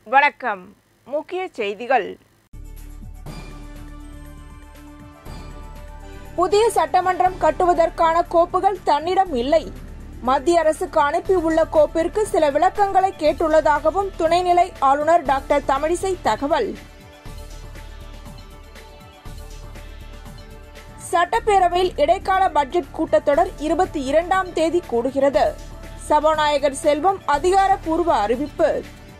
வணக்கம் முக்கிய செய்திகள் புதிய சட்டமன்றம் கட்டுவதற்கான கோப்புகள் தன்னிடம் இல்லை மத்திய அரசுக்கு அனுப்பியுள்ள கோப்பிற்கு சில விளக்கங்களை கேட்டுள்ளதாகவும் துணைநிலை ஆளுநர் டாக்டர் தமிழிசை தகவல் சட்டப்பேரவையில் இடைக்கால பட்ஜெட் கூட்டத்தொடர் இருபத்தி இரண்டாம் தேதி கூடுகிறது சபாநாயகர் செல்வம் அதிகாரப்பூர்வ அறிவிப்பு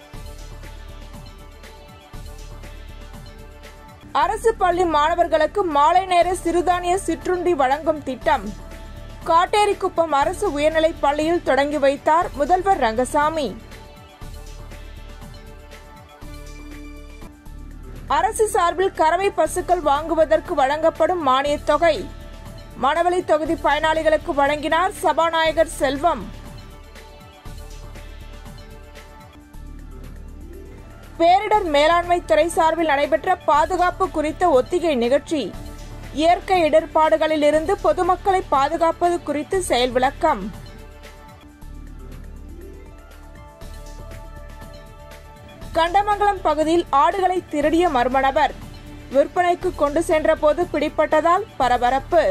அரசு பள்ளி மாணவர்களுக்கு மாலை நேர சிறுதானிய சிற்றுண்டி வழங்கும் திட்டம் காட்டேரிக்குப்பம் அரசு உயர்நிலைப் பள்ளியில் தொடங்கி வைத்தார் முதல்வர் ரங்கசாமி அரசு சார்பில் கறவை பசுக்கள் வாங்குவதற்கு வழங்கப்படும் மானியத் தொகை மணவெளி தொகுதி பயனாளிகளுக்கு வழங்கினார் சபாநாயகர் செல்வம் பேரிடர் மேலாண்மை துறை சார்பில் நடைபெற்ற பாதுகாப்பு குறித்த ஒத்திகை நிகழ்ச்சி இயற்கை இடர்பாடுகளில் இருந்து பொதுமக்களை பாதுகாப்பது குறித்து செயல் விளக்கம் கண்டமங்கலம் பகுதியில் ஆடுகளை திருடிய மர்ம நபர் விற்பனைக்கு கொண்டு சென்றபோது பிடிப்பட்டதால் பரபரப்பு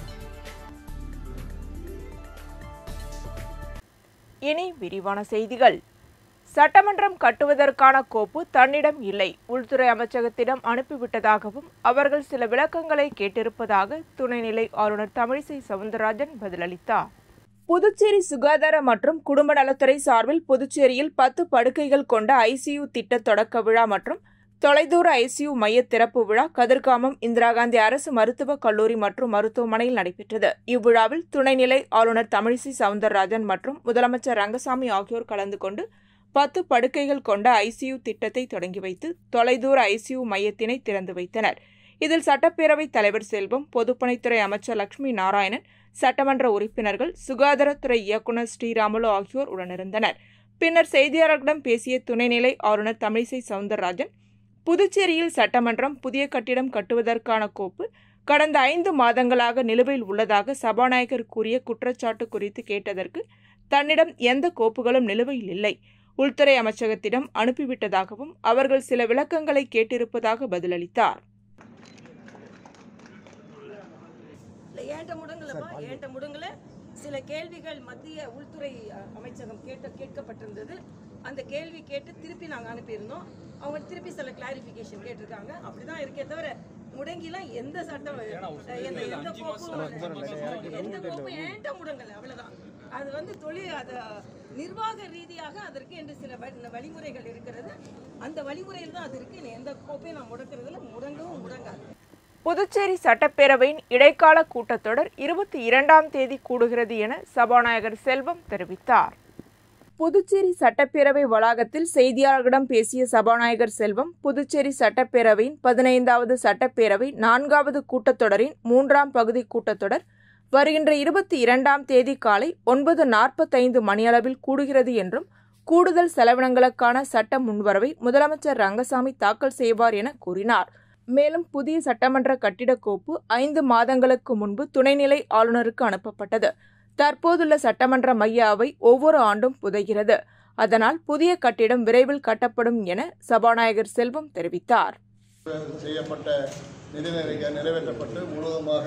இனி விரிவான செய்திகள் சட்டமன்றம் கட்டுவதற்கான கோப்பு தன்னிடம் இல்லை உள்துறை அமைச்சகத்திடம் அனுப்பிவிட்டதாகவும் அவர்கள் சில விளக்கங்களை கேட்டிருப்பதாக துணைநிலை ஆளுநர் தமிழிசை சவுந்தரராஜன் பதிலளித்தார் புதுச்சேரி சுகாதார மற்றும் குடும்ப நலத்துறை சார்பில் புதுச்சேரியில் பத்து படுக்கைகள் கொண்ட ஐசியு திட்ட தொடக்க விழா மற்றும் தொலைதூர ஐசியு மைய திறப்பு விழா கதிர்காமம் இந்திரா காந்தி அரசு மருத்துவக் கல்லூரி மற்றும் மருத்துவமனையில் நடைபெற்றது இவ்விழாவில் துணைநிலை ஆளுநர் தமிழிசை சவுந்தரராஜன் மற்றும் முதலமைச்சர் ரங்கசாமி ஆகியோர் கலந்து கொண்டு பத்து படுக்கைகள் கொண்ட ஐசியு திட்டத்தை தொடங்கி வைத்து தொலைதூர ஐசியு மையத்தினை திறந்து வைத்தனர் இதில் சட்டப்பேரவைத் தலைவர் செல்வம் பொதுப்பணித்துறை அமைச்சர் லட்சுமி நாராயணன் சட்டமன்ற உறுப்பினர்கள் சுகாதாரத்துறை இயக்குநர் ஸ்ரீராமுலு ஆகியோர் உடனிருந்தனர் பின்னர் செய்தியாளர்களிடம் பேசிய துணைநிலை ஆளுநர் தமிழிசை சவுந்தரராஜன் புதுச்சேரியில் சட்டமன்றம் புதிய கட்டிடம் கட்டுவதற்கான கோப்பு கடந்த ஐந்து மாதங்களாக நிலுவையில் உள்ளதாக சபாநாயகர் கூறிய குற்றச்சாட்டு குறித்து கேட்டதற்கு தன்னிடம் எந்த கோப்புகளும் நிலுவையில் இல்லை உள்துறை அமைச்சகத்திடம் அனுப்பிவிட்டதாகவும் அவர்கள் சில விளக்கங்களை கேட்டிருப்பதாக பதிலளித்தார் இல்ல ஏன்ட்ட முடங்கலப்பா ஏன்ட்ட முடங்கல சில கேள்விகள் மத்திய உள்துறை அ, அமைச்சகம் கேட்ட கேட்கப்பட்டிருந்தது அந்த கேள்வி கேட்டு திருப்பி நாங்க அனுப்பியிருந்தோம் அவங்க திருப்பி சில கிளாரிபிகேஷன் கேட்டிருக்காங்க அப்படிதான் இருக்கே தவிர முடங்கிலாம் எந்த சட்டம் அ, எந்த எந்த கோப்பும் எந்த கோப்பும் ஏன்ட்ட முடங்கல அவ்வளவுதான் அது வந்து தொழில் அது நிர்வாக ரீதியாக அதற்கு என்று சில வழி- வழிமுறைகள் இருக்கிறது அந்த வழிமுறையில் தான் அது இருக்கு இனி எந்த கோப்பையும் நான் முடக்கிறதுல முடங்கவும் முடங்காது புதுச்சேரி சட்டப்பேரவையின் இடைக்கால கூட்டத்தொடர் இருபத்தி இரண்டாம் தேதி கூடுகிறது என சபாநாயகர் செல்வம் தெரிவித்தார் புதுச்சேரி சட்டப்பேரவை வளாகத்தில் செய்தியாளர்களிடம் பேசிய சபாநாயகர் செல்வம் புதுச்சேரி சட்டப்பேரவையின் பதினைந்தாவது சட்டப்பேரவை நான்காவது கூட்டத்தொடரின் மூன்றாம் பகுதி கூட்டத்தொடர் வருகின்ற இருபத்தி இரண்டாம் தேதி காலை ஒன்பது நாற்பத்தைந்து மணியளவில் கூடுகிறது என்றும் கூடுதல் செலவினங்களுக்கான சட்ட முன்வரவை முதலமைச்சர் ரங்கசாமி தாக்கல் செய்வார் என கூறினார் மேலும் புதிய சட்டமன்ற கட்டிடக் கோப்பு ஐந்து மாதங்களுக்கு முன்பு துணைநிலை ஆளுநருக்கு அனுப்பப்பட்டது தற்போதுள்ள சட்டமன்ற மைய அவை ஒவ்வொரு ஆண்டும் புதைகிறது அதனால் புதிய கட்டிடம் விரைவில் கட்டப்படும் என சபாநாயகர் செல்வம் தெரிவித்தார் செய்யப்பட்ட நிதிநிலைக்க நிறைவேற்றப்பட்டு முழுவதுமாக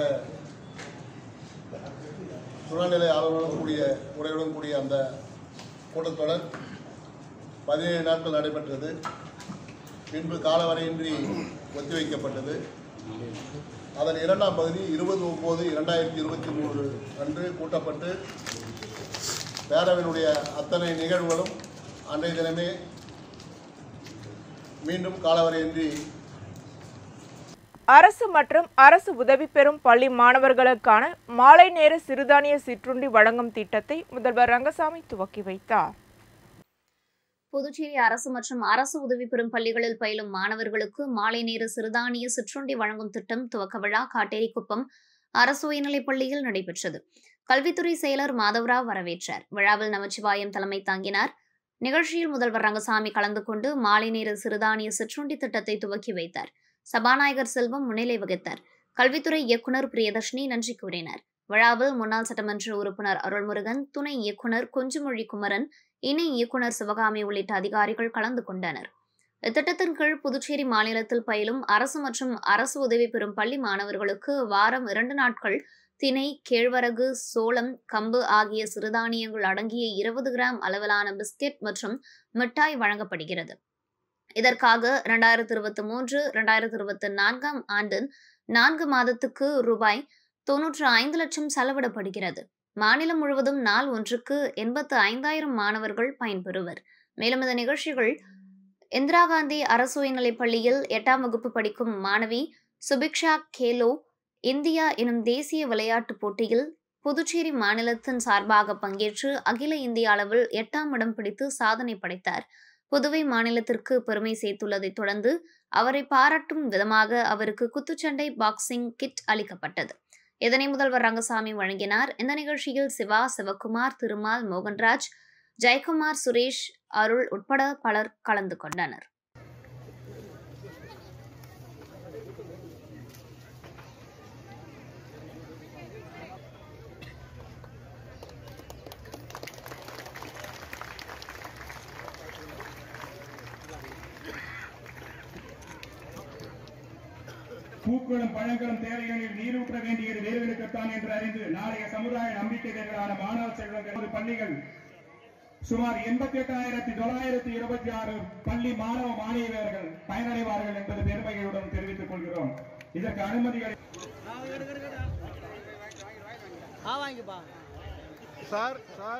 துணைநிலை ஆளுநருடன் கூடிய உரையுடன் கூடிய அந்த கூட்டத்தொடர் பதினேழு நாட்கள் நடைபெற்றது பின்பு காலவரையின்றி ஒத்திவைக்கப்பட்டது அதன் இரண்டாம் பகுதி இருபது ஒம்பது இரண்டாயிரத்தி இருபத்தி மூன்று அன்று கூட்டப்பட்டு பேரவையினுடைய அத்தனை நிகழ்வுகளும் அன்றைய தினமே மீண்டும் காலவரையின்றி அரசு மற்றும் அரசு உதவி பெறும் பள்ளி மாணவர்களுக்கான மாலை நேர சிறுதானிய சிற்றுண்டி வழங்கும் திட்டத்தை முதல்வர் ரங்கசாமி துவக்கி வைத்தார் புதுச்சேரி அரசு மற்றும் அரசு உதவி பெறும் பள்ளிகளில் பயிலும் மாணவர்களுக்கு மாலை நேர சிறுதானிய சிற்றுண்டி வழங்கும் திட்டம் துவக்க விழா காட்டேரிக்குப்பம் அரசு உயர்நிலைப் பள்ளியில் நடைபெற்றது கல்வித்துறை செயலர் மாதவராவ் வரவேற்றார் விழாவில் நமச்சிவாயம் தலைமை தாங்கினார் நிகழ்ச்சியில் முதல்வர் ரங்கசாமி கலந்து கொண்டு மாலை நேர சிறுதானிய சிற்றுண்டி திட்டத்தை துவக்கி வைத்தார் சபாநாயகர் செல்வம் முன்னிலை வகித்தார் கல்வித்துறை இயக்குனர் பிரியதர்ஷினி நன்றி கூறினார் விழாவில் முன்னாள் சட்டமன்ற உறுப்பினர் அருள்முருகன் துணை இயக்குனர் குஞ்சுமொழி குமரன் இணை இயக்குனர் சிவகாமி உள்ளிட்ட அதிகாரிகள் கலந்து கொண்டனர் இத்திட்டத்தின் கீழ் புதுச்சேரி மாநிலத்தில் பயிலும் அரசு மற்றும் அரசு உதவி பெறும் பள்ளி மாணவர்களுக்கு வாரம் இரண்டு நாட்கள் திணை கேழ்வரகு சோளம் கம்பு ஆகிய சிறுதானியங்கள் அடங்கிய இருபது கிராம் அளவிலான பிஸ்கெட் மற்றும் மிட்டாய் வழங்கப்படுகிறது இதற்காக இரண்டாயிரத்தி இருபத்தி மூன்று இரண்டாயிரத்தி இருபத்தி நான்காம் ஆண்டு நான்கு மாதத்துக்கு ரூபாய் தொன்னூற்று ஐந்து லட்சம் செலவிடப்படுகிறது மாநிலம் முழுவதும் நாள் ஒன்றுக்கு எண்பத்து ஐந்தாயிரம் மாணவர்கள் பயன்பெறுவர் மேலும் இந்த நிகழ்ச்சிகள் இந்திரா காந்தி அரசு உயர்நிலைப் பள்ளியில் எட்டாம் வகுப்பு படிக்கும் மாணவி சுபிக்ஷா கேலோ இந்தியா எனும் தேசிய விளையாட்டுப் போட்டியில் புதுச்சேரி மாநிலத்தின் சார்பாக பங்கேற்று அகில இந்திய அளவில் எட்டாம் இடம் பிடித்து சாதனை படைத்தார் புதுவை மாநிலத்திற்கு பெருமை சேர்த்துள்ளதைத் தொடர்ந்து அவரை பாராட்டும் விதமாக அவருக்கு குத்துச்சண்டை பாக்ஸிங் கிட் அளிக்கப்பட்டது இதனை முதல்வர் ரங்கசாமி வழங்கினார் இந்த நிகழ்ச்சியில் சிவா சிவகுமார் திருமால் மோகன்ராஜ் ஜெயக்குமார் சுரேஷ் அருள் உட்பட பலர் கலந்து கொண்டனர் பூக்களும் பழங்களும் தேவைகளில் நீரூற்ற வேண்டியது வேர்களுக்குத்தான் என்று அறிந்து நாளைய சமுதாய நம்பிக்கைகளான மாணவ செல்வங்கள் ஒரு பள்ளிகள் சுமார் எண்பத்தி எட்டாயிரத்தி தொள்ளாயிரத்தி இருபத்தி ஆறு பள்ளி மாணவ மாணவியர்கள் பயனடைவார்கள் என்பது பெருமைகளுடன் தெரிவித்துக் கொள்கிறோம் இதற்கு அனுமதிகள் சார் சார்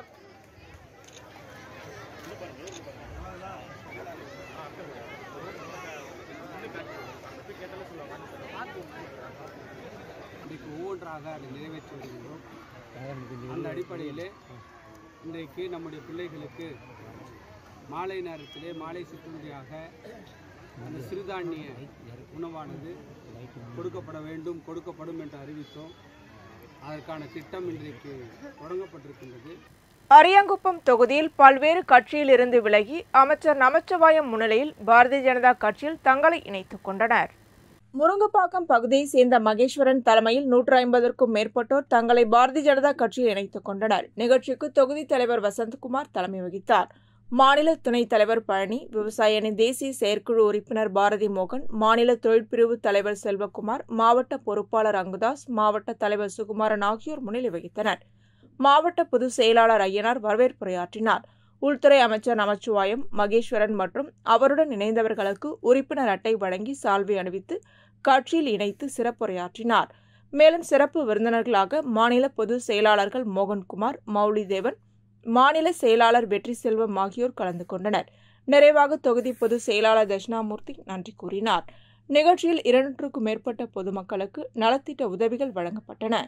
இன்றைக்கு ஒவ்வொன்றாக அதை நிறைவேற்றி வருகின்றோம் அந்த அடிப்படையிலே இன்றைக்கு நம்முடைய பிள்ளைகளுக்கு மாலை நேரத்திலே மாலை சிற்றுண்டியாக அந்த சிறுதானிய உணவானது கொடுக்கப்பட வேண்டும் கொடுக்கப்படும் என்று அறிவித்தோம் அதற்கான திட்டம் இன்றைக்கு தொடங்கப்பட்டிருக்கின்றது அரியாங்குப்பம் தொகுதியில் பல்வேறு கட்சியிலிருந்து விலகி அமைச்சர் நமச்சிவாயம் முன்னிலையில் பாரதிய ஜனதா கட்சியில் தங்களை இணைத்துக் கொண்டனர் முருங்கப்பாக்கம் பகுதியை சேர்ந்த மகேஸ்வரன் தலைமையில் நூற்று ஐம்பதற்கும் மேற்பட்டோர் தங்களை பாரதிய ஜனதா கட்சியில் இணைத்துக் கொண்டனர் நிகழ்ச்சிக்கு தொகுதி தலைவர் வசந்தகுமார் தலைமை வகித்தார் மாநில துணைத் தலைவர் பழனி விவசாய அணி தேசிய செயற்குழு உறுப்பினர் பாரதி மோகன் மாநில தொழிற்பிரிவு தலைவர் செல்வகுமார் மாவட்ட பொறுப்பாளர் அங்குதாஸ் மாவட்ட தலைவர் சுகுமாரன் ஆகியோர் முன்னிலை வகித்தனர் மாவட்ட பொதுச் செயலாளர் ஐயனார் வரவேற்புரையாற்றினார் உள்துறை அமைச்சர் நமச்சிவாயம் மகேஸ்வரன் மற்றும் அவருடன் இணைந்தவர்களுக்கு உறுப்பினர் அட்டை வழங்கி சால்வை அணிவித்து கட்சியில் இணைத்து சிறப்புரையாற்றினார் மேலும் சிறப்பு விருந்தினர்களாக மாநில பொதுச் செயலாளர்கள் மோகன்குமார் மௌலிதேவன் மாநில செயலாளர் வெற்றி செல்வம் ஆகியோர் கலந்து கொண்டனர் நிறைவாக தொகுதி பொதுச் செயலாளர் தட்சிணாமூர்த்தி நன்றி கூறினார் நிகழ்ச்சியில் இருநூற்றுக்கும் மேற்பட்ட பொதுமக்களுக்கு நலத்திட்ட உதவிகள் வழங்கப்பட்டன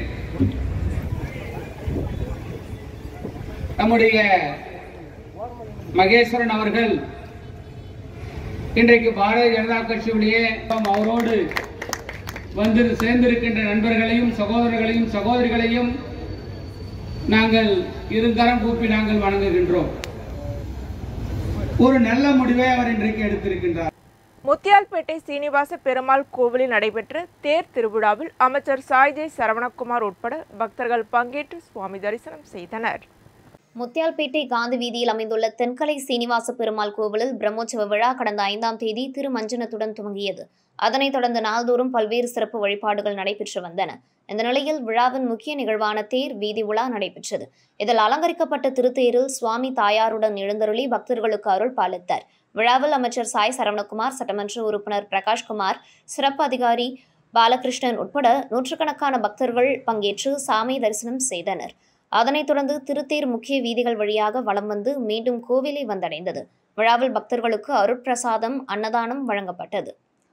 நம்முடைய மகேஸ்வரன் அவர்கள் இன்றைக்கு பாரதிய ஜனதா கட்சியுடைய அவரோடு வந்து சேர்ந்திருக்கின்ற நண்பர்களையும் சகோதரர்களையும் சகோதரிகளையும் நாங்கள் இருகரம் கூப்பி நாங்கள் வணங்குகின்றோம் ஒரு நல்ல முடிவை அவர் இன்றைக்கு எடுத்திருக்கின்றார் முத்தியால்பேட்டை சீனிவாச பெருமாள் கோவிலில் நடைபெற்ற தேர் திருவிழாவில் அமைச்சர் சாய்ஜெய் சரவணகுமார் உட்பட பக்தர்கள் பங்கேற்று சுவாமி தரிசனம் செய்தனர் முத்தியால்பேட்டை காந்தி வீதியில் அமைந்துள்ள தென்கலை சீனிவாச பெருமாள் கோவிலில் பிரம்மோற்சவ விழா கடந்த ஐந்தாம் தேதி திருமஞ்சனத்துடன் துவங்கியது அதனைத் தொடர்ந்து நாள்தோறும் பல்வேறு சிறப்பு வழிபாடுகள் நடைபெற்று வந்தன இந்த நிலையில் விழாவின் முக்கிய நிகழ்வான தேர் வீதி உலா நடைபெற்றது இதில் அலங்கரிக்கப்பட்ட திருத்தேரில் சுவாமி தாயாருடன் எழுந்தருளி பக்தர்களுக்கு அருள் பாலித்தார் விழாவில் அமைச்சர் சாய் சரவணகுமார் சட்டமன்ற உறுப்பினர் பிரகாஷ்குமார் சிறப்பு அதிகாரி பாலகிருஷ்ணன் உட்பட நூற்றுக்கணக்கான பக்தர்கள் பங்கேற்று சாமி தரிசனம் செய்தனர் அதனைத் தொடர்ந்து திருத்தேர் முக்கிய வீதிகள் வழியாக வலம் வந்து மீண்டும் கோவிலை வந்தடைந்தது விழாவில் பக்தர்களுக்கு அருட்பிரசாதம் அன்னதானம் வழங்கப்பட்டது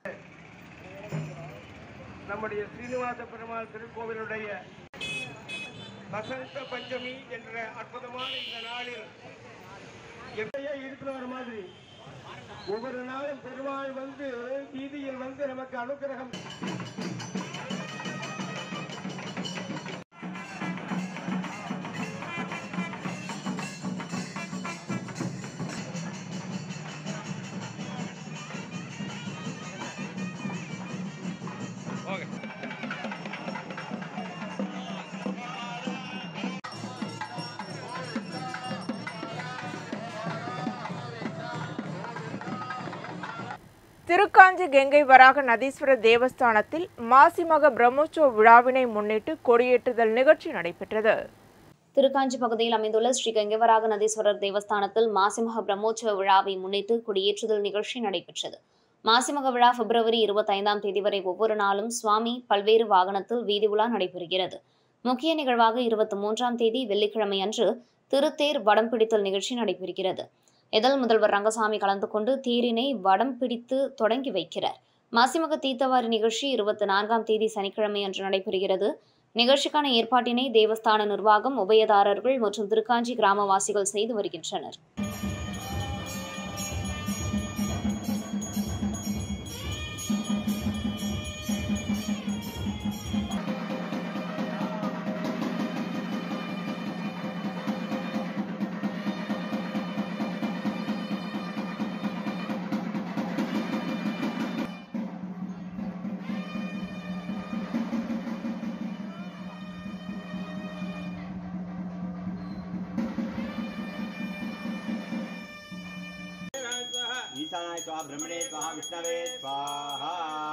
நம்முடைய ஸ்ரீனிவாச பெருமாள் திருக்கோவிலுடைய வசந்த பஞ்சமி என்ற அற்புதமான இந்த நாளில் எப்படியே இருக்கிற ஒரு மாதிரி ஒவ்வொரு நாளும் பெருமாள் வந்து வீதியில் வந்து நமக்கு அனுக்கிரகம் திருக்காஞ்சி கெங்கை வராக நதீஸ்வரர் தேவஸ்தானத்தில் மாசிமக பிரம்மோற்சவ விழாவினை முன்னிட்டு கொடியேற்றுதல் நிகழ்ச்சி நடைபெற்றது திருக்காஞ்சி பகுதியில் அமைந்துள்ள ஸ்ரீ கங்கவராக நதீஸ்வரர் தேவஸ்தானத்தில் மாசிமக பிரம்மோற்சவ விழாவை முன்னிட்டு கொடியேற்றுதல் நிகழ்ச்சி நடைபெற்றது மாசிமக விழா பிப்ரவரி இருபத்தைந்தாம் தேதி வரை ஒவ்வொரு நாளும் சுவாமி பல்வேறு வாகனத்தில் வீதி உலா நடைபெறுகிறது முக்கிய நிகழ்வாக இருபத்தி மூன்றாம் தேதி வெள்ளிக்கிழமை அன்று திருத்தேர் வடம் பிடித்தல் நிகழ்ச்சி நடைபெறுகிறது இதில் முதல்வர் ரங்கசாமி கலந்து கொண்டு தேரினை வடம் பிடித்து தொடங்கி வைக்கிறார் மாசிமக தீர்த்தவாரி நிகழ்ச்சி இருபத்தி நான்காம் தேதி சனிக்கிழமை அன்று நடைபெறுகிறது நிகழ்ச்சிக்கான ஏற்பாட்டினை தேவஸ்தான நிர்வாகம் உபயதாரர்கள் மற்றும் திருக்காஞ்சி கிராமவாசிகள் செய்து வருகின்றனர் ईशानाय स्वाहा ब्रह्मणे स्वाहा विष्णवे स्वाहा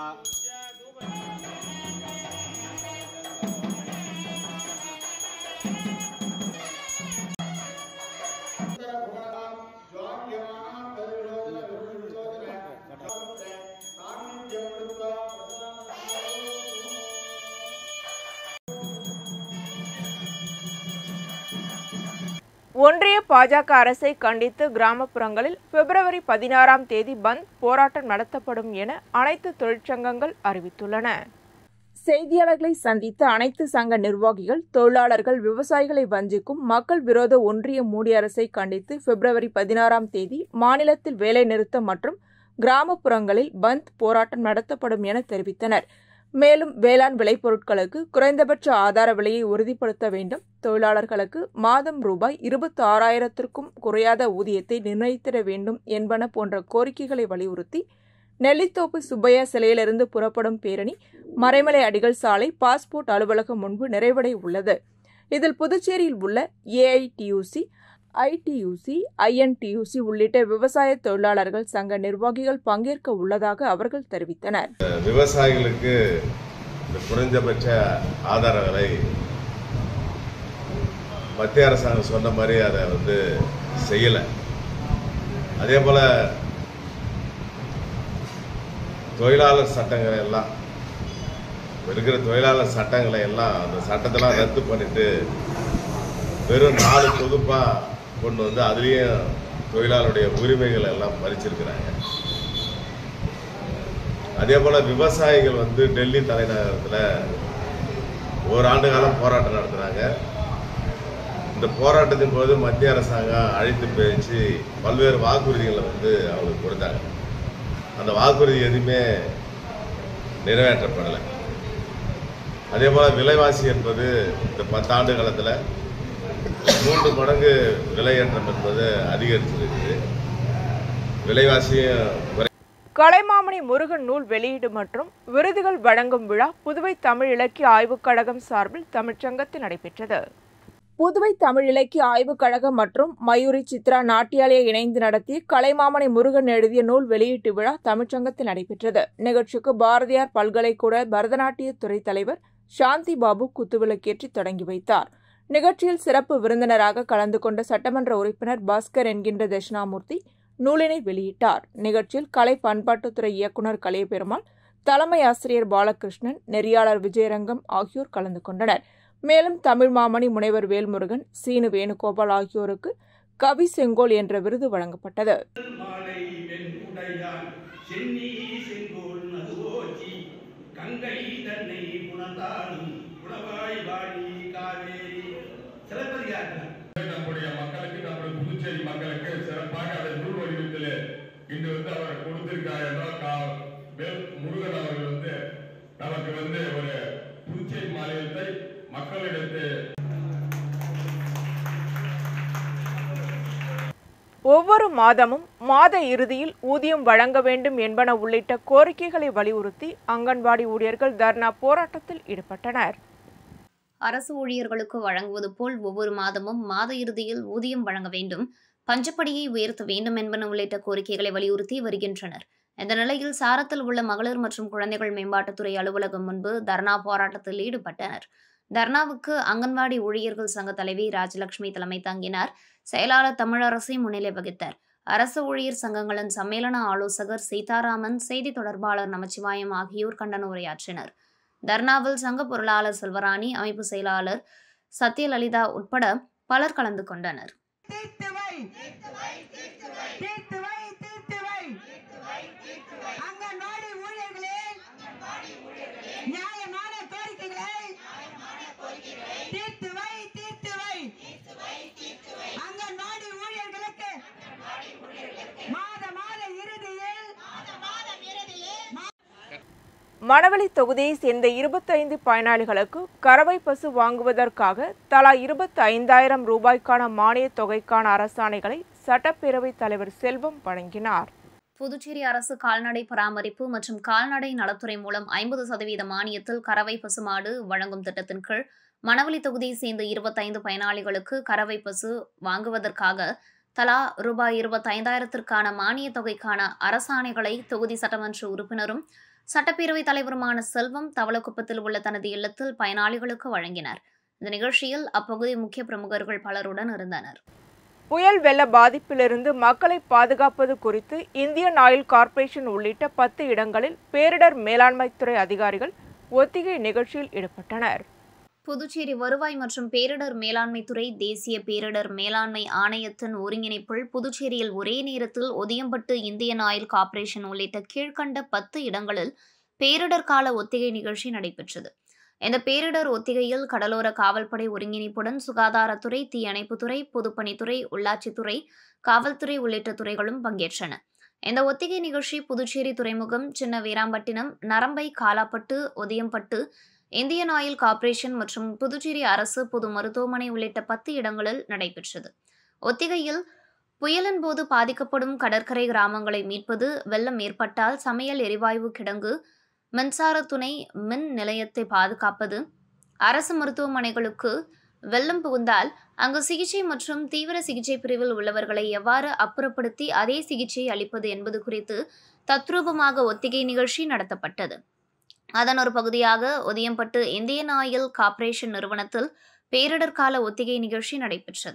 ஒன்றிய பாஜக அரசை கண்டித்து கிராமப்புறங்களில் பிப்ரவரி பதினாறாம் தேதி பந்த் போராட்டம் நடத்தப்படும் என அனைத்து தொழிற்சங்கங்கள் அறிவித்துள்ளன செய்தியாளர்களை சந்தித்த அனைத்து சங்க நிர்வாகிகள் தொழிலாளர்கள் விவசாயிகளை வஞ்சிக்கும் மக்கள் விரோத ஒன்றிய மூடி அரசை கண்டித்து பிப்ரவரி பதினாறாம் தேதி மாநிலத்தில் வேலைநிறுத்தம் மற்றும் கிராமப்புறங்களில் பந்த் போராட்டம் நடத்தப்படும் என தெரிவித்தனர் மேலும் வேளாண் விளைபொருட்களுக்கு குறைந்தபட்ச ஆதார விலையை உறுதிப்படுத்த வேண்டும் தொழிலாளர்களுக்கு மாதம் ரூபாய் இருபத்தி ஆறாயிரத்திற்கும் குறையாத ஊதியத்தை நிர்ணயித்திட வேண்டும் என்பன போன்ற கோரிக்கைகளை வலியுறுத்தி நெல்லித்தோப்பு சுப்பையா சிலையிலிருந்து புறப்படும் பேரணி மறைமலை அடிகள் சாலை பாஸ்போர்ட் அலுவலகம் முன்பு நிறைவடை உள்ளது இதில் புதுச்சேரியில் உள்ள ஏஐடியூசி ஐடியூசி ஐஎன்டியூசி உள்ளிட்ட விவசாய தொழிலாளர்கள் சங்க நிர்வாகிகள் பங்கேற்க உள்ளதாக அவர்கள் தெரிவித்தனர் விவசாயிகளுக்கு இந்த குறைந்தபட்ச ஆதார விலை மத்திய அரசாங்கம் சொன்ன மாதிரி அதை வந்து செய்யலை அதே போல தொழிலாளர் சட்டங்களை எல்லாம் இப்ப இருக்கிற தொழிலாளர் சட்டங்களை எல்லாம் அந்த சட்டத்தெல்லாம் ரத்து பண்ணிட்டு வெறும் நாலு தொகுப்பா கொண்டு வந்து அதுலேயும் தொழிலாளருடைய உரிமைகள் எல்லாம் பறிச்சிருக்கிறாங்க அதே போல விவசாயிகள் வந்து டெல்லி தலைநகரத்தில் ஓராண்டு காலம் போராட்டம் நடத்துனாங்க இந்த போராட்டத்தின் போது மத்திய அரசாங்கம் அழைத்து பேச்சு பல்வேறு வாக்குறுதிகளை வந்து அவங்களுக்கு கொடுத்தாங்க அந்த வாக்குறுதி எதுவுமே நிறைவேற்றப்படலை அதே போல விலைவாசி என்பது இந்த பத்தாண்டு காலத்தில் மூன்று மடங்கு விலையேற்றம் என்பது அதிகரிச்சிருக்குது விலைவாசியும் குறை கலைமாமணி முருகன் நூல் வெளியீடு மற்றும் விருதுகள் வழங்கும் விழா புதுவை தமிழ் இலக்கிய ஆய்வுக் கழகம் சார்பில் தமிழ்ச்சங்கத்தில் நடைபெற்றது புதுவை தமிழ் இலக்கிய ஆய்வுக் கழகம் மற்றும் மயூரி சித்ரா நாட்டியாலய இணைந்து நடத்திய கலைமாமணி முருகன் எழுதிய நூல் வெளியீட்டு விழா தமிழ்ச்சங்கத்தில் நடைபெற்றது நிகழ்ச்சிக்கு பாரதியார் பல்கலைக்கூட பரதநாட்டிய துறை தலைவர் சாந்தி பாபு குத்துவிளக்கேற்றி தொடங்கி வைத்தார் நிகழ்ச்சியில் சிறப்பு விருந்தினராக கலந்து கொண்ட சட்டமன்ற உறுப்பினர் பாஸ்கர் என்கின்ற தட்சிணாமூர்த்தி நூலினை வெளியிட்டார் நிகழ்ச்சியில் கலை பண்பாட்டுத்துறை இயக்குநர் கலையபெருமாள் தலைமை ஆசிரியர் பாலகிருஷ்ணன் நெறியாளர் விஜயரங்கம் ஆகியோர் கலந்து கொண்டனர் மேலும் தமிழ் மாமணி முனைவர் வேல்முருகன் சீனு வேணுகோபால் ஆகியோருக்கு கவி செங்கோல் என்ற விருது வழங்கப்பட்டது மாலை வெண்குடையான் சென்னி செங்கோல் நதுவோச்சி கங்கை தன்னை புணர்ந்தாலும் புலவாய் வாடி காவேரி சிலப்பதிகாரத்தில் நம்முடைய மக்களுக்கு நம்முடைய புதுச்சேரி மக்களுக்கு சிறப்பாக அதை நூல் வடிவத்தில் இன்று வந்து அவர் கொடுத்திருக்கார் என்றால் கா- வேல் முருகன் அவர்கள் வந்து நமக்கு வந்து ஒரு புதுச்சேரி மாநிலத்தை மக்களிடத்து ஒவ்வொரு மாதமும் மாத இறுதியில் ஊதியம் வழங்க வேண்டும் என்பன உள்ளிட்ட கோரிக்கைகளை வலியுறுத்தி அங்கன்வாடி ஊழியர்கள் தர்ணா போராட்டத்தில் ஈடுபட்டனர் அரசு ஊழியர்களுக்கு வழங்குவது போல் ஒவ்வொரு மாதமும் மாத இறுதியில் ஊதியம் வழங்க வேண்டும் பஞ்சப்படியை உயர்த்த வேண்டும் என்பன உள்ளிட்ட கோரிக்கைகளை வலியுறுத்தி வருகின்றனர் இந்த நிலையில் சாரத்தில் உள்ள மகளிர் மற்றும் குழந்தைகள் மேம்பாட்டுத்துறை அலுவலகம் முன்பு தர்ணா போராட்டத்தில் ஈடுபட்டனர் தர்ணாவுக்கு அங்கன்வாடி ஊழியர்கள் சங்க தலைவி ராஜலட்சுமி தலைமை தாங்கினார் செயலாளர் தமிழரசி முன்னிலை வகித்தார் அரசு ஊழியர் சங்கங்களின் சம்மேளன ஆலோசகர் சீதாராமன் செய்தி தொடர்பாளர் நமச்சிவாயம் ஆகியோர் கண்டன உரையாற்றினர் தர்ணாவில் சங்க பொருளாளர் செல்வராணி அமைப்பு செயலாளர் சத்யலலிதா உட்பட பலர் கலந்து கொண்டனர் தீர்த்து வை தீர்த்து வை தீர்த்து வை அங்கன்வாடி ஊழியர்களே நியாயமான கோரிக்கைகளை தீர்த்து வை தீர்த்து வை அங்கன்வாடி ஊழியர்களுக்கு மாத மாத இறுதியில் மணவெளி தொகுதியை சேர்ந்த இருபத்தைந்து பயனாளிகளுக்கு கறவை பசு வாங்குவதற்காக தலா இருபத்தி ஐந்தாயிரம் ரூபாய்க்கான மானியத் தொகைக்கான அரசாணைகளை சட்டப்பேரவைத் தலைவர் செல்வம் வழங்கினார் புதுச்சேரி அரசு கால்நடை பராமரிப்பு மற்றும் கால்நடை நலத்துறை மூலம் ஐம்பது சதவீத மானியத்தில் கறவை பசுமாடு வழங்கும் திட்டத்தின் கீழ் மணவெளி தொகுதியை சேர்ந்த இருபத்தைந்து பயனாளிகளுக்கு கறவை பசு வாங்குவதற்காக தலா ரூபாய் இருபத்தைந்தாயிரத்திற்கான மானியத் தொகைக்கான அரசாணைகளை தொகுதி சட்டமன்ற உறுப்பினரும் சட்டப்பேரவைத் தலைவருமான செல்வம் தவளக்குப்பத்தில் உள்ள தனது இல்லத்தில் பயனாளிகளுக்கு வழங்கினார் இந்த நிகழ்ச்சியில் அப்பகுதி முக்கிய பிரமுகர்கள் பலருடன் இருந்தனர் புயல் வெள்ள பாதிப்பிலிருந்து மக்களை பாதுகாப்பது குறித்து இந்தியன் ஆயில் கார்ப்பரேஷன் உள்ளிட்ட பத்து இடங்களில் பேரிடர் மேலாண்மைத்துறை அதிகாரிகள் ஒத்திகை நிகழ்ச்சியில் ஈடுபட்டனர் புதுச்சேரி வருவாய் மற்றும் பேரிடர் மேலாண்மைத்துறை தேசிய பேரிடர் மேலாண்மை ஆணையத்தின் ஒருங்கிணைப்பில் புதுச்சேரியில் ஒரே நேரத்தில் ஒதியம்பட்டு இந்தியன் ஆயில் கார்ப்பரேஷன் உள்ளிட்ட கீழ்கண்ட பத்து இடங்களில் பேரிடர் கால ஒத்திகை நிகழ்ச்சி நடைபெற்றது இந்த பேரிடர் ஒத்திகையில் கடலோர காவல்படை ஒருங்கிணைப்புடன் சுகாதாரத்துறை தீயணைப்புத்துறை பொதுப்பணித்துறை உள்ளாட்சித்துறை காவல்துறை உள்ளிட்ட துறைகளும் பங்கேற்றன இந்த ஒத்திகை நிகழ்ச்சி புதுச்சேரி துறைமுகம் Chinna Veerampattinam Narambai Kalapet Odiyampet Indian oil corporation மற்றும் புதுச்சேரி அரசு பொது மருத்துவமனை உள்ளிட்ட பத்து இடங்களில் நடைபெற்றது ஒத்திகையில் புயலின் போது பாதிக்கப்படும் கடற்கரை கிராமங்களை மீட்பது வெள்ளம் ஏற்பட்டால் சமையல் எரிவாயு கிடங்கு மின்சார துணை மின் நிலையத்தை பாதுகாப்பது அரசு மருத்துவமனைகளுக்கு வெள்ளம் புகுந்தால் அங்கு சிகிச்சை மற்றும் தீவிர சிகிச்சை பிரிவில் உள்ளவர்களை எவ்வாறு அப்புறப்படுத்தி அதே சிகிச்சை அளிப்பது என்பது குறித்து தத்ரூபமாக ஒத்திகை நிகழ்ச்சி நடத்தப்பட்டது அதன் ஒரு பகுதியாக ஒதியம்பட்டு இந்தியன் ஆயில் கார்ப்பரேஷன் நிறுவனத்தில் பேரிடர் கால ஒத்திகை நிகழ்ச்சி நடைபெற்றது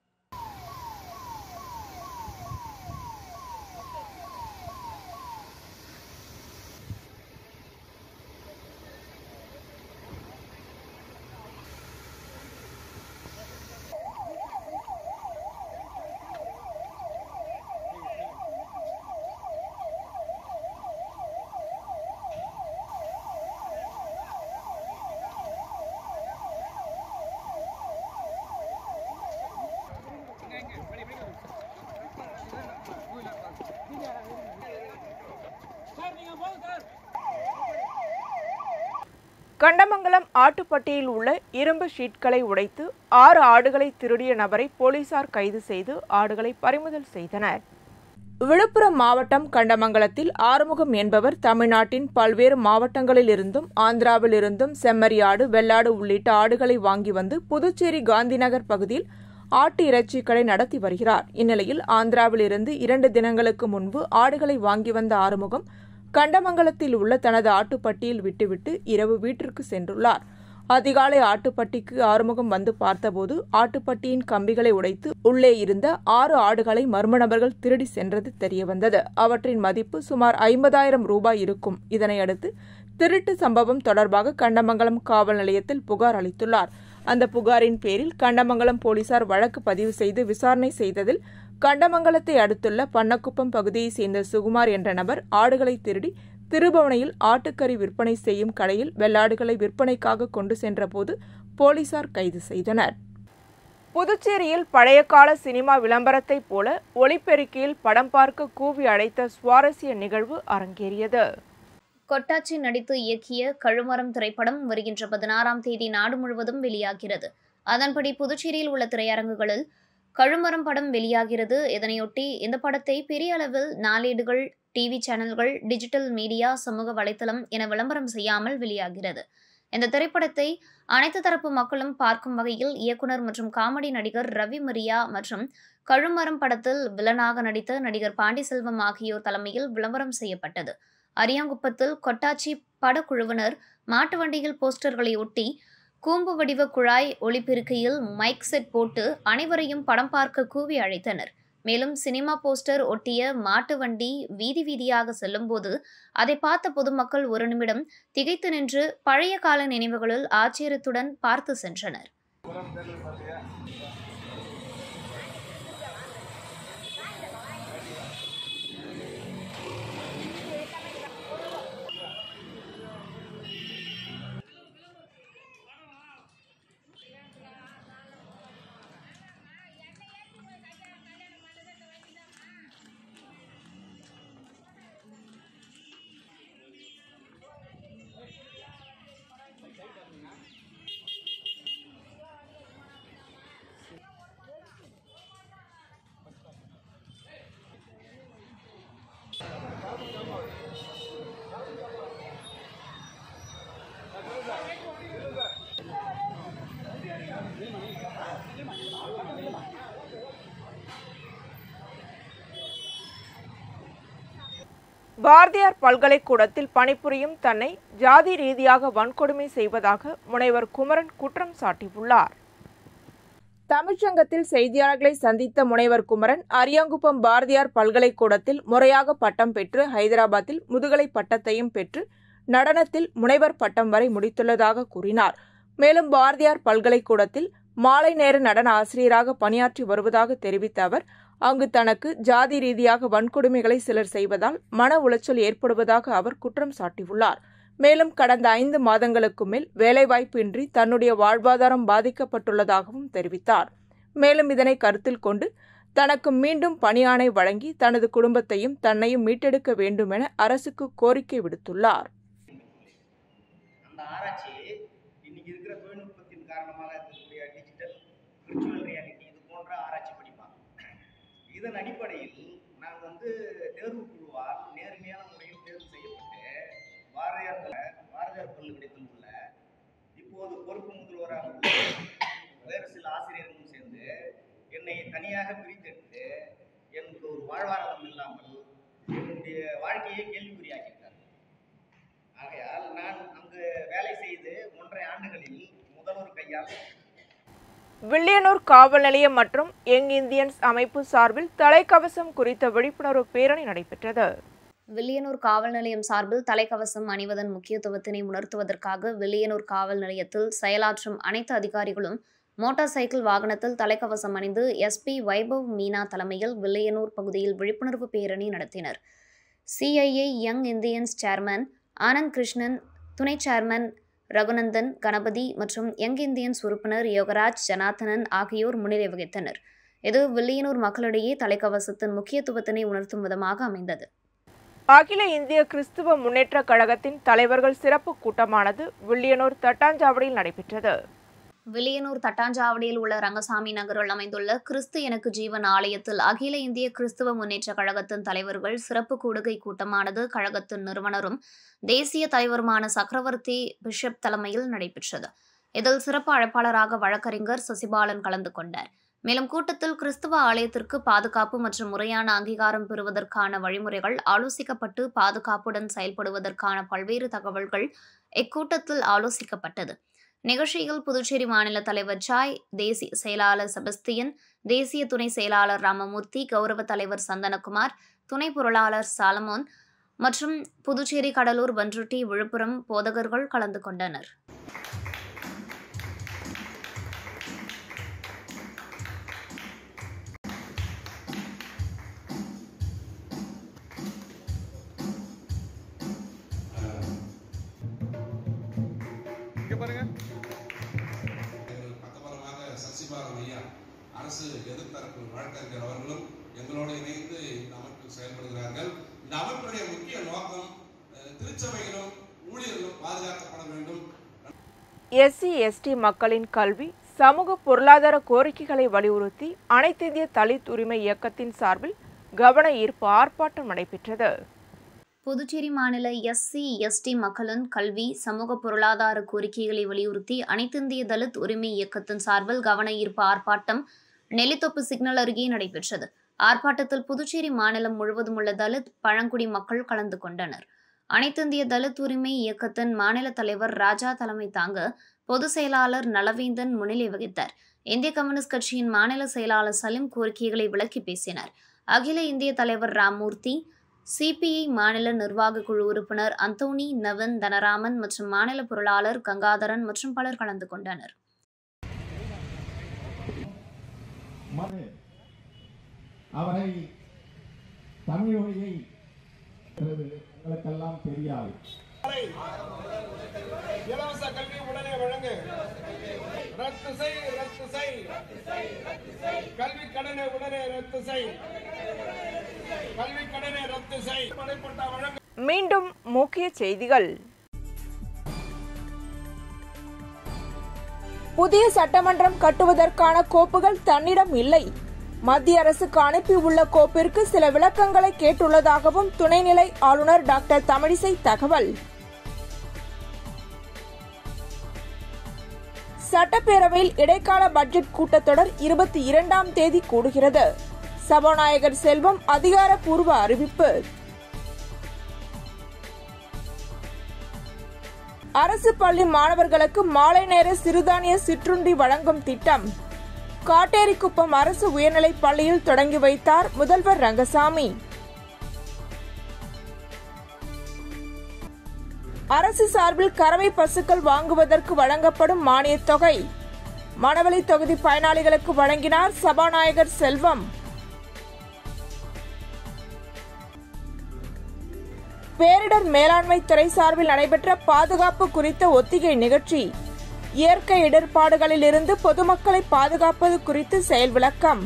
கண்டமங்கலம் ஆட்டுப்பட்டியில் உள்ள இரும்பு ஷீட்களை உடைத்து ஆறு ஆடுகளை திருடிய நபரை போலீசார் கைது செய்து ஆடுகளை பறிமுதல் செய்தனர் விழுப்புரம் மாவட்டம் கண்டமங்கலத்தில் ஆறுமுகம் என்பவர் தமிழ்நாட்டின் பல்வேறு மாவட்டங்களிலிருந்தும் ஆந்திராவிலிருந்தும் செம்மறியாடு வெள்ளாடு உள்ளிட்ட ஆடுகளை வாங்கி வந்து புதுச்சேரி காந்திநகர் பகுதியில் ஆட்டு இறைச்சி கடை நடத்தி வருகிறார் இந்நிலையில் ஆந்திராவிலிருந்து இரண்டு தினங்களுக்கு முன்பு ஆடுகளை வாங்கி வந்த ஆறுமுகம் கண்டமங்கலத்தில் உள்ள தனது ஆட்டுப்பட்டியில் விட்டுவிட்டு இரவு வீட்டிற்கு சென்றுள்ளார் அதிகாலை ஆட்டுப்பட்டிக்கு ஆறுமுகம் வந்து பார்த்தபோது ஆட்டுப்பட்டியின் கம்பிகளை உடைத்து உள்ளே இருந்த ஆறு ஆடுகளை மர்ம நபர்கள் திருடி சென்றது தெரியவந்தது அவற்றின் மதிப்பு சுமார் ஐம்பதாயிரம் ரூபாய் இருக்கும் இதனையடுத்து திருட்டு சம்பவம் தொடர்பாக கண்டமங்கலம் காவல் நிலையத்தில் புகார் அளித்துள்ளார் அந்த புகாரின் பேரில் கண்டமங்கலம் போலீசார் வழக்கு பதிவு செய்து விசாரணை செய்ததில் கண்டமங்கலத்தை அடுத்துள்ள பண்ணக்குப்பம் பகுதியைச் சேர்ந்த சுகுமார் என்ற நபர் ஆடுகளை திருடி திருபவனையில் ஆட்டுக்கறி விற்பனை செய்யும் கடையில் வெள்ளாடுகளை விற்பனைக்காக கொண்டு சென்றபோது போலீசார் கைது செய்தனர் புதுச்சேரியில் பழைய கால சினிமா விளம்பரத்தைப் போல ஒளிப்பெருக்கியில் படம் பார்க்க கூவி அழைத்த சுவாரஸ்ய நிகழ்வு அரங்கேறியது கொட்டாச்சி நடித்து இயக்கிய கழுமரம் திரைப்படம் வருகின்ற பதினாறாம் தேதி நாடு முழுவதும் வெளியாகிறது அதன்படி புதுச்சேரியில் உள்ள திரையரங்குகளில் கழுமரம் படம் வெளியாகிறது இதனையொட்டி இந்த படத்தை பெரிய அளவில் நாளேடுகள் டிவி சேனல்கள் டிஜிட்டல் மீடியா சமூக வலைத்தளம் என விளம்பரம் செய்யாமல் வெளியாகிறது இந்த திரைப்படத்தை அனைத்து தரப்பு மக்களும் பார்க்கும் வகையில் இயக்குனர் மற்றும் காமெடி நடிகர் ரவி மரியா மற்றும் கழுமரம் படத்தில் வில்லனாக நடித்த நடிகர் பாண்டிசெல்வம் ஆகியோர் தலைமையில் விளம்பரம் செய்யப்பட்டது அரியாங்குப்பத்தில் கொட்டாச்சி படக்குழுவினர் மாட்டு வண்டியில் போஸ்டர்களை ஒட்டி கூம்பு வடிவ குழாய் ஒளிபெருக்கையில் மைக் செட் போட்டு அனைவரையும் படம் பார்க்க கூவி அழைத்தனர் மேலும் சினிமா போஸ்டர் ஒட்டிய மாட்டு வண்டி வீதி வீதியாக செல்லும்போது அதை பார்த்த பொதுமக்கள் ஒரு நிமிடம் திகைத்து நின்று பழைய கால நினைவுகளில் ஆச்சரியத்துடன் பார்த்து சென்றனர் பாரதியார் பல்கலைக்கூடத்தில் பணிபுரியும் தன்னை ஜாதி ரீதியாக வன்கொடுமை செய்வதாக முனைவர் குமரன் குற்றம் சாட்டியுள்ளார் தமிழ்ச்சங்கத்தில் செய்தியாளர்களை சந்தித்த முனைவர் குமரன் அரியாங்குப்பம் பாரதியார் பல்கலைக்கூடத்தில் முறையாக பட்டம் பெற்று ஹைதராபாத்தில் முதுகலை பட்டத்தையும் பெற்று நடனத்தில் முனைவர் பட்டம் வரை முடித்துள்ளதாக கூறினார் மேலும் பாரதியார் பல்கலைக்கூடத்தில் மாலை நேர நடன ஆசிரியராக பணியாற்றி வருவதாக தெரிவித்த அவர் அங்கு தனக்கு ஜாதி ரீதியாக வன்கொடுமைகளை சிலர் செய்வதால் மன உளைச்சல் ஏற்படுவதாக அவர் குற்றம் சாட்டியுள்ளார் மேலும் கடந்த ஐந்து மாதங்களுக்கு மேல் வேலைவாய்ப்பு இன்றி தன்னுடைய வாழ்வாதாரம் பாதிக்கப்பட்டுள்ளதாகவும் தெரிவித்தார் மேலும் இதனை கருத்தில் கொண்டு தனக்கு மீண்டும் பணியாணை வழங்கி தனது குடும்பத்தையும் தன்னையும் மீட்டெடுக்க வேண்டும் என அரசுக்கு கோரிக்கை விடுத்துள்ளார் அந்த ஆராய்ச்சி இன்னைக்கு இருக்கிற தொழில்நுட்பத்தின் காரணமாக இருக்கக்கூடிய டிஜிட்டல் விர்ச்சுவல் ரியாலிட்டி இது போன்ற ஆராய்ச்சி படிப்பாங்க இதன் அடிப்படையில் நான் வந்து தேர்வு குழுவால் நேர்மையான முறையில் தேர்வு செய்யப்பட்டு பாரதியார் பல்ல- பாரதியார் பல்கலைக்கழகத்தில் உள்ள இப்போது பொறுப்பு முதல்வராக உள்ள வேறு சில ஆசிரியர்களும் சேர்ந்து என்னை தனியாக பிரித்தெடுத்து எனக்கு ஒரு வாழ்வாதாரம் இல்லாமல் என்னுடைய வாழ்க்கையை கேள்விக்குறியாக்கிட்டார் ஆகையால் நான் அங்கு வேலை செய்து ஒன்றரை ஆண்டுகளில் முதல்வர் கையால் வில்லியனூர் காவல் நிலையம் மற்றும் யங் இந்தியன்ஸ் அமைப்பு சார்பில் தலைக்கவசம் குறித்த விழிப்புணர்வு பேரணி நடைபெற்றது வில்லியனூர் காவல் நிலையம் சார்பில் தலைக்கவசம் அணிவதன் முக்கியத்துவத்தினை உணர்த்துவதற்காக வில்லியனூர் காவல் நிலையத்தில் செயலாற்றும் அனைத்து அதிகாரிகளும் மோட்டார் சைக்கிள் வாகனத்தில் தலைக்கவசம் அணிந்து எஸ்பி வைபவ் மீனா தலைமையில் வில்லியனூர் பகுதியில் விழிப்புணர்வு பேரணி நடத்தினர் CII young Indians chairman Anand Krishnan துணை சேர்மன் ரகுநந்தன் கணபதி மற்றும் யங் இந்தியன்ஸ் உறுப்பினர் யோகராஜ் ஜனார்த்தனன் ஆகியோர் முன்னிலை வகித்தனர் இது வில்லியனூர் மக்களிடையே தலைக்கவசத்தின் முக்கியத்துவத்தினை உணர்த்தும் விதமாக அமைந்தது அகில இந்திய கிறிஸ்துவ முன்னேற்றக் கழகத்தின் தலைவர்கள் சிறப்பு கூட்டமானது வில்லியனூர் தட்டாஞ்சாவடியில் நடைபெற்றது வில்லியனூர் தட்டாஞ்சாவடியில் உள்ள ரங்கசாமி நகரில் அமைந்துள்ள கிறிஸ்து எனக்கு ஜீவன் ஆலயத்தில் அகில இந்திய கிறிஸ்துவ முன்னேற்ற கழகத்தின் தலைவர்கள் சிறப்பு கூடுகை கூட்டமானது கழகத்தின் நிறுவனரும் தேசிய தலைவருமான சக்கரவர்த்தி பிஷப் தலைமையில் நடைபெற்றது இதில் சிறப்பு அழைப்பாளராக வழக்கறிஞர் சசிபாலன் கலந்து கொண்டார் மேலும் கூட்டத்தில் கிறிஸ்துவ ஆலயத்திற்கு பாதுகாப்பு மற்றும் முறையான அங்கீகாரம் பெறுவதற்கான வழிமுறைகள் ஆலோசிக்கப்பட்டு பாதுகாப்புடன் செயல்படுவதற்கான பல்வேறு தகவல்கள் இக்கூட்டத்தில் ஆலோசிக்கப்பட்டது நிகழ்ச்சியில் புதுச்சேரி மாநில தலைவர் சாய் தேசிய செயலாளர் செபஸ்தியன் தேசிய துணை செயலாளர் ராமமூர்த்தி கௌரவ தலைவர் சந்தனகுமார் துணை பொருளாளர் சாலமோன் மற்றும் புதுச்சேரி கடலூர் பன்ருட்டி விழுப்புரம் போதகர்கள் கலந்து கொண்டனர் இங்க பாருங்க பக்கபலமாக சசிபாலன் ஐயா அரசு எதிர்த்தரப்பு வழக்கறிஞர் அவர்களும் எங்களோடு இணைந்து இந்த அமைப்பில் செயல்படுகிறார்கள் இந்த அமைப்புடைய முக்கிய நோக்கம் அஹ், திருச்சபைகளும் ஊழியர்களும் பாதுகாக்கப்பட வேண்டும் எஸ்சி எஸ்டி மக்களின் கல்வி சமூக பொருளாதார கோரிக்கைகளை வலியுறுத்தி அனைத்திந்திய தலித் உரிமை இயக்கத்தின் சார்பில் கவன ஈர்ப்பு ஆர்ப்பாட்டம் நடைபெற்றது புதுச்சேரி மாநில எஸ்சி எஸ்டி மக்களின் கல்வி சமூக பொருளாதார கோரிக்கைகளை வலியுறுத்தி அனைத்திந்திய தலித் உரிமை இயக்கத்தின் சார்பில் கவன ஈர்ப்பு ஆர்ப்பாட்டம் நெல்லித்தோப்பு சிக்னல் அருகே நடைபெற்றது ஆர்ப்பாட்டத்தில் புதுச்சேரி மாநிலம் முழுவதும் உள்ள தலித் பழங்குடி மக்கள் கலந்து கொண்டனர் அனைத்திந்திய தலித் உரிமை இயக்கத்தின் மாநில தலைவர் ராஜா தலைமை தாங்க பொதுச் செயலாளர் நலவேந்தன் முன்னிலை வகித்தார் இந்திய கம்யூனிஸ்ட் கட்சியின் மாநில செயலாளர் சலீம் கோரிக்கைகளை விளக்கி பேசினார் அகில இந்திய தலைவர் ராமூர்த்தி சிபிஐ மாநில நிர்வாக குழு உறுப்பினர் அந்தோனி நவன் தனராமன் மற்றும் மாநில பொருளாளர் கங்காதரன் மற்றும் பலர் கலந்து கொண்டனர் மறு அவரை தமிழ் மொழியை எங்களுக்கெல்லாம் தெரியாது இலவச கல்வி உடனே வழங்கு ரத்து செய் ரத்து செய் கல்வி கடனை உடனே ரத்து செய் கல்வி கடனை ரத்து செய் படைப்பட்டா வழங்கு மீண்டும் முக்கிய செய்திகள் புதிய சட்டமன்றம் கட்டுவதற்கான கோப்புகள் தன்னிடம் இல்லை மத்திய அரசுக்கு அனுப்பியுள்ள கோப்பிற்கு சில விளக்கங்களை கேட்டுள்ளதாகவும் துணைநிலை ஆளுநர் டாக்டர் தமிழிசை தகவல் சட்டப்பேரவையில் இடைக்கால பட்ஜெட் கூட்டத்தொடர் இருபத்தி இரண்டாம் தேதி கூடுகிறது சபாநாயகர் செல்வம் அதிகாரப்பூர்வ அறிவிப்பு அரசு பள்ளி மாணவர்களுக்கு மாலை நேர சிறுதானிய சிற்றுண்டி வழங்கும் திட்டம் காட்டேரிக்குப்பம் அரசு உயர்நிலைப் பள்ளியில் தொடங்கி வைத்தார் முதல்வர் ரங்கசாமி அரசு சார்பில் கறவை பசுக்கள் வாங்குவதற்கு வழங்கப்படும் மானியத் தொகை மணவெளி தொகுதி பயனாளிகளுக்கு வழங்கினார் சபாநாயகர் செல்வம் பேரிடர் மேலாண்மை துறை சார்பில் நடைபெற்ற பாதுகாப்பு குறித்த ஒத்திகை நிகழ்ச்சி இயற்கை இடர்பாடுகளில் இருந்து பொதுமக்களை பாதுகாப்பது குறித்து செயல் விளக்கம்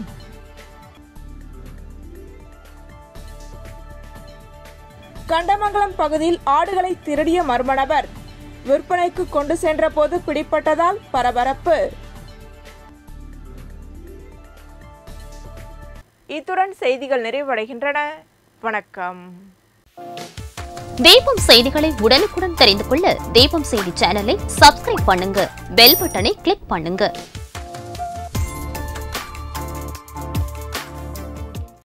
கண்டமங்கலம் பகுதியில் ஆடுகளை திருடிய மர்ம நபர் விற்பனைக்கு கொண்டு சென்றபோது பிடிப்பட்டதால் பரபரப்பு இத்துடன் செய்திகள் நிறைவடைகின்றன வணக்கம் தீபம் செய்திகளை உடனுக்குடன் தெரிந்து கொள்ள தீபம் செய்தி சேனலை சப்ஸ்கிரைப் பண்ணுங்க பெல் பட்டனை கிளிக் பண்ணுங்க